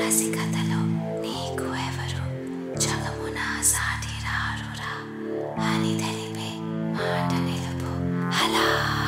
రసికతలో నీకు ఎవరు జగమున సాటి రారురా అని తెలిపే మాట నిలుపు అలా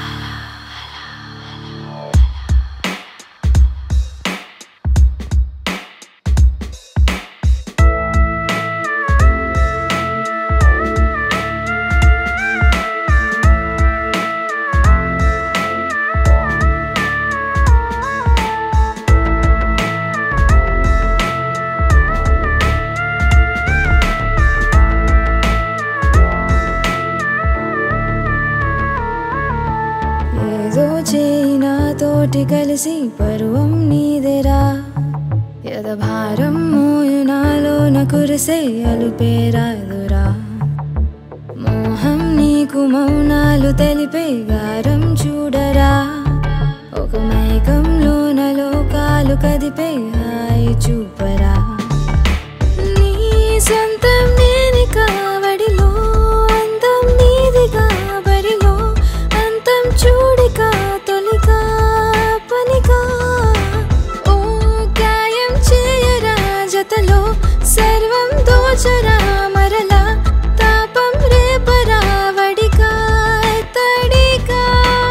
ఏదో చేయి నాతోటి కలిసి పరువం నీదెరా యదభారం మోయు నాలోన కురిసే అలుపేరాదురా మోహం నీకు మౌనాలు తెలిపే గారం చూడరా ఒక మైకంలోన లోకాలు కదిపే హాయి చూపరా నీ సొంతం నేని కావడిలో అందం నీదిగా బరిలో అంతం చూడిగా తొలిగా పనిగా ఓ గాయం చేయరా జతలో సర్వం దోచరా మరలా తాపం రేపరా వడిగా తడిగా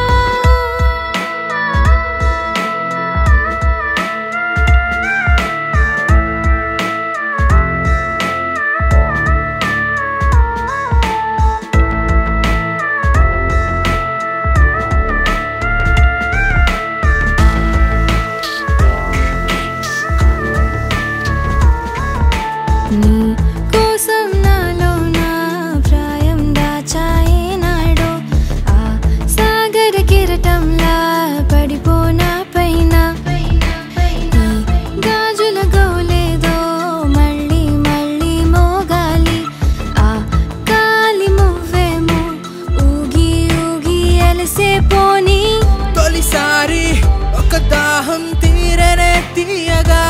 నీ కోసం నాలో నా ప్రాయం దాచాయే నాడో ఆ సాగర కిరటంలా పడిపోనా పైన ఈ గాజుల గోలేదో మళ్ళీ మళ్ళీ మోగాలి ఆ కాలి మువ్వేమో ఊగి ఊగి ఎలసే పోనీ తొలిసారి ఒక దాహం తీరనే తీయగా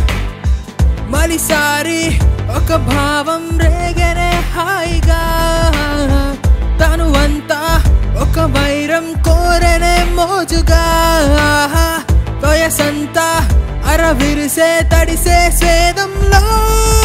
మలిసారి ఒక భావం రేగనే హాయిగా తను అంతా ఒక వైరం కోరనే మోజుగా తొయసంతా అర విరిసే తడిసే స్వేదంలో